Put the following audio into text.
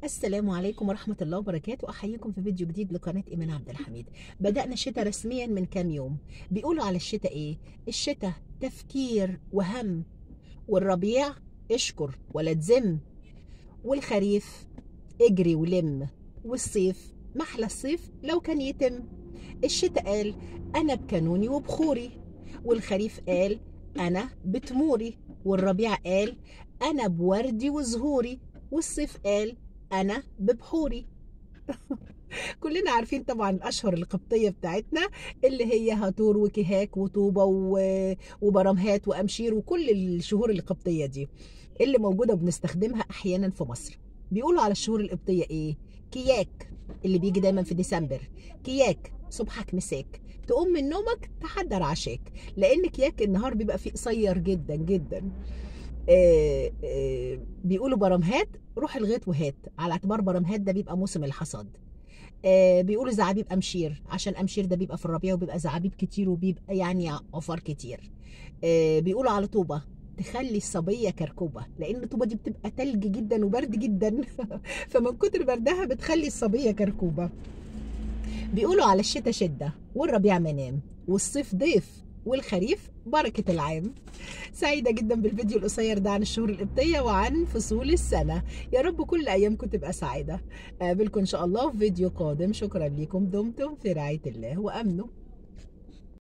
السلام عليكم ورحمة الله وبركاته أحييكم في فيديو جديد لقناة إيمان عبد الحميد بدأنا الشتاء رسميا من كام يوم بيقولوا على الشتاء إيه الشتاء تفكير وهم والربيع اشكر ولا تزم والخريف اجري ولم والصيف محلى الصيف لو كان يتم الشتاء قال أنا بكانوني وبخوري والخريف قال أنا بتموري والربيع قال أنا بوردي وزهوري والصيف قال انا ببحوري كلنا عارفين طبعا الاشهر القبطيه بتاعتنا اللي هي هاتور وكهاك وطوبه وبرمهات وامشير وكل الشهور القبطيه دي اللي موجوده وبنستخدمها احيانا في مصر بيقولوا على الشهور القبطيه ايه كياك اللي بيجي دايما في ديسمبر كياك صبحك مساك تقوم من نومك تحضر عشاك لان كياك النهار بيبقى فيه قصير جدا جدا آه آه بيقولوا برمهات روح الغيط وهات على اعتبار برمهات ده بيبقى موسم الحصاد آه بيقولوا زعابيب امشير عشان امشير ده بيبقى في الربيع وبيبقى زعابيب كتير وبيبقى يعني عفار كتير بيقولوا على طوبه تخلي الصبيه كركوبه لان الطوبه دي بتبقى تلج جدا وبرد جدا فمن كتر بردها بتخلي الصبيه كركوبه بيقولوا على الشتاء شده والربيع منام والصيف ضيف والخريف بركة العام سعيدة جدا بالفيديو القصير ده عن الشهور القبطية وعن فصول السنة يا رب كل أيامكم تبقى سعيدة قابلكم إن شاء الله في فيديو قادم شكرا لكم دمتم في رعاية الله وأمنه